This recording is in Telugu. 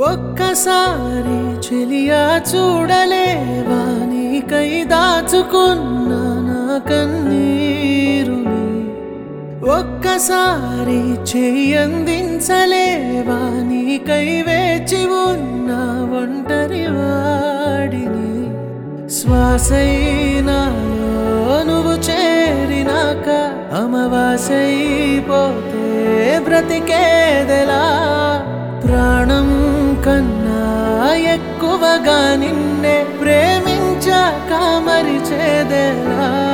ఒక్కసారి చెలియా చూడలేవా నీకై దాచుకున్న నా కన్నీరుని ఒక్కసారి చెయ్యందించలేవా నీకై వేచి ఉన్న ఒంటరి వాడిని శ్వాసైనాలో నువ్వు చేరినాక అమవాసైపోతే బ్రతికేదెలా ప్రాణం కన్నా ఎక్కువగా నిన్నే ప్రేమించాక మరిచేదెలా